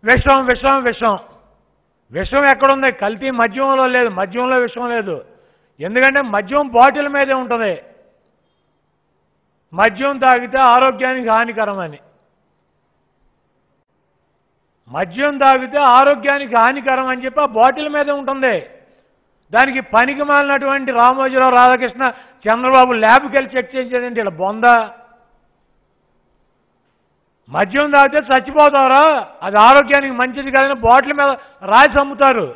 విషం విషం విషం విషం ఎక్కడుంది కల్తీ మద్యంలో లేదు మద్యంలో విషం లేదు ఎందుకంటే మద్యం బాటిల్ మీదే ఉంటుంది మద్యం తాగితే ఆరోగ్యానికి హానికరమని మద్యం తాగితే ఆరోగ్యానికి హానికరం అని చెప్పి ఆ బాటిల్ మీదే ఉంటుంది దానికి పనికి మాలినటువంటి రామోజీరావు రాధాకృష్ణ చంద్రబాబు ల్యాబ్కి వెళ్ళి చెక్ చేసేదండి ఇలా బొంద మద్యం తాగితే చచ్చిపోతారా అది ఆరోగ్యానికి మంచిది కాదని బాటిల్ మీద రాసి అమ్ముతారు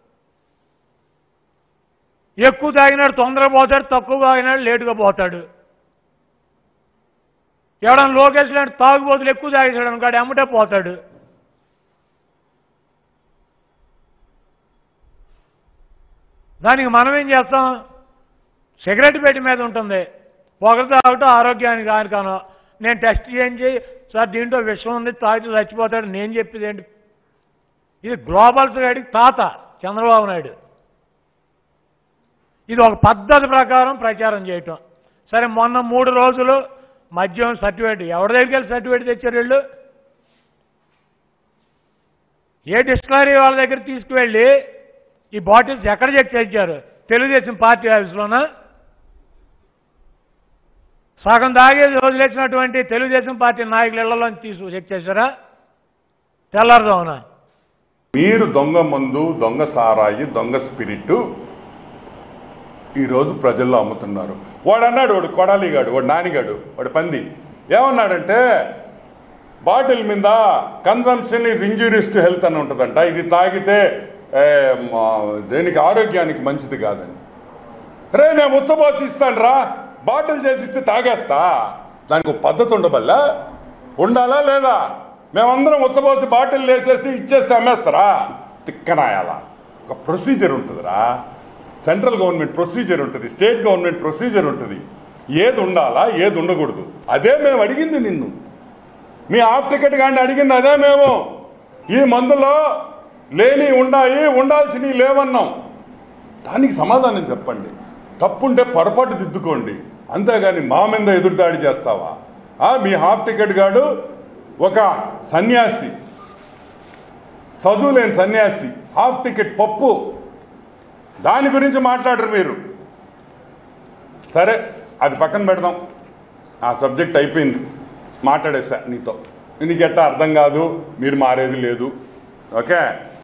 ఎక్కువ తాగినాడు తొందరగా పోతాడు తక్కువ తాగినాడు లేటుగా పోతాడు ఎవడన్నా లోకేష్ లాంటి తాగుబోతులు ఎక్కువ తాగేసాడు అనుకోడు ఎమ్మటే పోతాడు దానికి మనం ఏం చేస్తాం సిగరెట్ పెట్టి మీద ఉంటుంది పొగ తాగటం ఆరోగ్యానికి హానికరం నేను టెస్ట్ చేయించి సార్ దీంట్లో విషం ఉంది తాగితే చచ్చిపోతాడు నేను చెప్పేది ఏంటి ఇది గ్లోబల్ గడికి తాత చంద్రబాబు నాయుడు ఇది ఒక పద్ధతి ప్రకారం ప్రచారం చేయటం సరే మొన్న మూడు రోజులు మద్యం సర్టిఫికేట్ ఎవరి దగ్గరికి వెళ్ళి సర్టిఫికేట్ తెచ్చారు వీళ్ళు ఏ డిస్టిలరీ వాళ్ళ దగ్గర తీసుకువెళ్ళి ఈ బాటిల్స్ ఎక్కడ చెక్ చేయించారు తెలుగుదేశం పార్టీ ఆఫీస్లోనా సగం తాగేది వదిలేసినటువంటి తెలుగుదేశం పార్టీ నాయకుల ఇళ్లలో తీసు చెక్ చేశారా తెల్లారుదామనా మీరు దొంగ మందు దొంగ సారాయి దొంగ స్పిరిట్ ఈరోజు ప్రజల్లో అమ్ముతున్నారు వాడు అన్నాడు వాడు కొడాలిగాడు వాడు నానిగాడు వాడు పంది ఏమన్నాడంటే బాటిల్ మీద consumption is injuries to health అని ఉంటుందంట ఇది తాగితే ఏ, మా- దేనికి ఆరోగ్యానికి మంచిది కాదని రే నేను ఉచ్చబోసి ఇస్తాను రా బాటిల్ చేసిస్తే తాగేస్తా దానికి ఒక పద్ధతి ఉండబల్లా ఉండాలా లేదా మేమందరం ఉచ్చబోసి బాటిల్ వేసేసి ఇచ్చేస్తే అమ్మేస్తారా తిక్కనాయాలా ఒక ప్రొసీజర్ ఉంటుందిరా సెంట్రల్ గవర్నమెంట్ ప్రొసీజర్ ఉంటుంది స్టేట్ గవర్నమెంట్ ప్రొసీజర్ ఉంటుంది ఏది ఉండాలా ఏది ఉండకూడదు అదే మేము అడిగింది నిన్ను మీ హాఫ్ టికెట్ కానీ అడిగింది అదే మేము ఈ మందులో లేని ఉండాయి ఉండాల్సినవి లేవన్నాం దానికి సమాధానం చెప్పండి తప్పుంటే పొరపాటు దిద్దుకోండి అంతేగాని మా మీద ఎదురుదాడి చేస్తావా ఆ, మీ హాఫ్ టికెట్ గాడు ఒక సన్యాసి చదువు లేని సన్యాసి హాఫ్ టికెట్ పప్పు దాని గురించి మాట్లాడరు మీరు సరే అది పక్కన పెడదాం ఆ సబ్జెక్ట్ అయిపోయింది మాట్లాడేసా నీతో నీకు ఎట్టా అర్థం కాదు మీరు మారేది లేదు ఓకే